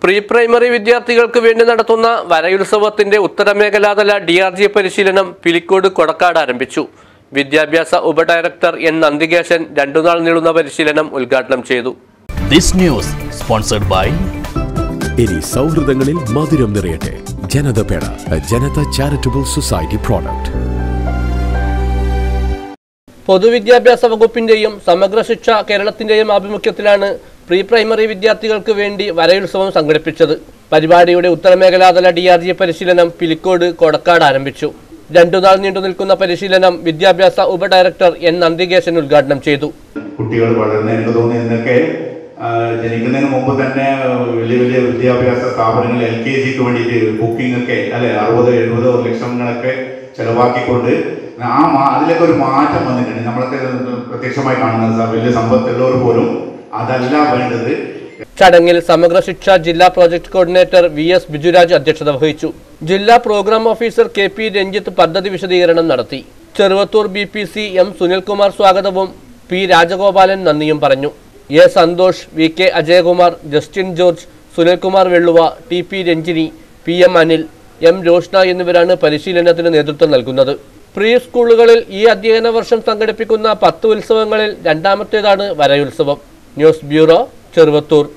pre primary വിദ്യാർത്ഥികൾക്ക് വേണ്ടി നടത്തുന്ന വരയുത്സവത്തിന്റെ ഉത്തരമേഖലാതല ഡി ആർ ജി പരിശീലനം പിലിക്കോട് കൊടക്കാട് ആരംഭിച്ചു വിദ്യാഭ്യാസ ഉപഡയറക്ടർ എൻ നന്ദികേശൻ രണ്ടുനാൾ നീളുന്ന പരിശീലനം ഉദ്ഘാടനം ചെയ്തു This news sponsored by ഇനി സൗഹൃദങ്ങളിൽ മധുരം നിറയട്ടെ ജനത പേട ജനത ചാരിറ്റബിൾ സൊസൈറ്റി പ്രോഡക്റ്റ് പൊതുവിദ്യാഭ്യാസ വകുപ്പിന്റെയും സമഗ്ര ശിക്ഷ കേരളത്തിന്റെയും ആഭിമുഖ്യത്തിലാണ് പ്രീ പ്രൈമറി വിദ്യാർത്ഥികൾക്ക് വേണ്ടി വരയുത്സവം സംഘടിപ്പിച്ചത് പരിപാടിയുടെ ഉത്തരമേഖലാതല ഡി ആർ ജി പരിശീലനം പിലിക്കോട് കൊടക്കാട് ആരംഭിച്ചു രണ്ടുനാൾ നീണ്ടു നിൽക്കുന്ന പരിശീലനം വിദ്യാഭ്യാസ ഉപഡയറക്ടർ എൻ നന്ദികേശൻ ഉദ്ഘാടനം ചെയ്തു കുട്ടികൾ വളർന്ന് എനിക്ക് തോന്നുന്നു ഇന്നൊക്കെ ആ, ജനിക്കുന്നതിന് മുമ്പ് തന്നെ ആ, വലിയ വലിയ വിദ്യാഭ്യാസ സ്ഥാപനങ്ങൾ എൽ കെ ജിക്ക് വേണ്ടിയിട്ട് ബുക്കിംഗ് ഒക്കെ അല്ലെ അറുപത് എഴുപത് ലക്ഷങ്ങളൊക്കെ ചെലവാക്കിക്കൊണ്ട് ആ മാ- അതിലൊക്കെ ഒരു മാറ്റം വന്നിട്ടുണ്ട് നമ്മളൊക്കെ പ്രത്യക്ഷമായി കാണുന്നത് സ- വലിയ സമ്പത്തുള്ളവർ പോലും അതല്ല വേണ്ടത് ചടങ്ങിൽ സമഗ്ര ശിക്ഷ ജില്ലാ project coordinator V S Bijuraj അധ്യക്ഷത വഹിച്ചു ജില്ലാ program officer K P Ranjith പദ്ധതി വിശദീകരണം നടത്തി Cheruvathur B P C M Sunilkumar സ്വാഗതവും പി രാജഗോപാലൻ നന്ദിയും പറഞ്ഞു A Santhosh V K Ajayakumar Justin George Sunilkumar Velluva T P Ranjini P M Anil M Roshna എന്നിവരാണ് പരിശീലനത്തിന് നേതൃത്വം നൽകുന്നത് പ്രീ സ്കൂളുകളിൽ ഈ അധ്യയന വർഷം സംഘടിപ്പിക്കുന്ന പത്ത് ഉത്സവങ്ങളിൽ രണ്ടാമത്തേതാണ് വരയുത്സവം ന്യൂസ് ബ്യൂറോ ചെറുവത്തൂർ